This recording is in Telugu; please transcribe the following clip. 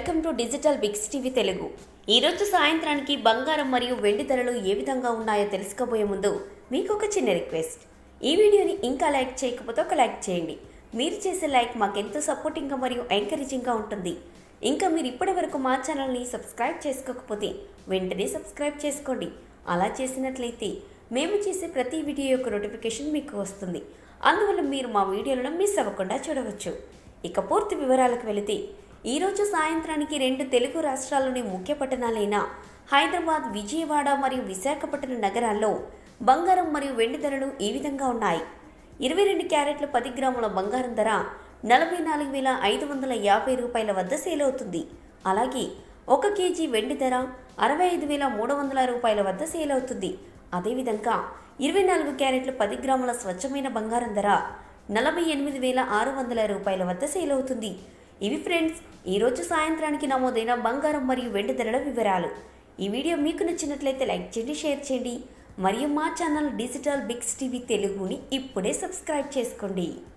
welcome to digital bigs TV Telugu ఈరోజు సాయంత్రానికి బంగారం మరియు వెండి ధరలు ఏ విధంగా ఉన్నాయో తెలుసుకోబోయే ముందు మీకు ఒక చిన్న రిక్వెస్ట్ ఈ వీడియోని ఇంకా లైక్ చేయకపోతే ఒక లైక్ చేయండి మీరు చేసే లైక్ మాకెంతో సపోర్టింగ్గా మరియు ఎంకరేజింగ్గా ఉంటుంది ఇంకా మీరు ఇప్పటి వరకు మా ఛానల్ని సబ్స్క్రైబ్ చేసుకోకపోతే వెంటనే సబ్స్క్రైబ్ చేసుకోండి అలా చేసినట్లయితే మేము చేసే ప్రతి వీడియో యొక్క నోటిఫికేషన్ మీకు వస్తుంది అందువల్ల మీరు మా వీడియోలను మిస్ అవ్వకుండా చూడవచ్చు ఇక పూర్తి వివరాలకు వెళితే ఈరోజు సాయంత్రానికి రెండు తెలుగు రాష్ట్రాల్లోని ముఖ్య పట్టణాలైన హైదరాబాద్ విజయవాడ మరియు విశాఖపట్నం నగరాల్లో బంగారం మరియు వెండి ధరలు ఈ విధంగా ఉన్నాయి ఇరవై రెండు క్యారెట్ల పది గ్రాముల బంగారం ధర నలభై నాలుగు వేల ఐదు వందల యాభై రూపాయల వద్ద సేల్ అవుతుంది అలాగే ఒక కేజీ వెండి ధర అరవై ఐదు వేల మూడు వందల రూపాయల వద్ద సేల్ అవుతుంది అదేవిధంగా ఇరవై నాలుగు క్యారెట్ల పది గ్రాముల స్వచ్ఛమైన బంగారం ధర నలభై ఎనిమిది వేల ఆరు వందల రూపాయల వద్ద సేల్ అవుతుంది ఇవి ఫ్రెండ్స్ ఈరోజు సాయంత్రానికి నమోదైన బంగారం మరియు వెండి ధరల వివరాలు ఈ వీడియో మీకు నచ్చినట్లయితే లైక్ చేయండి షేర్ చేయండి మరియు మా ఛానల్ డిజిటల్ బిగ్స్ టీవీ తెలుగుని ఇప్పుడే సబ్స్క్రైబ్ చేసుకోండి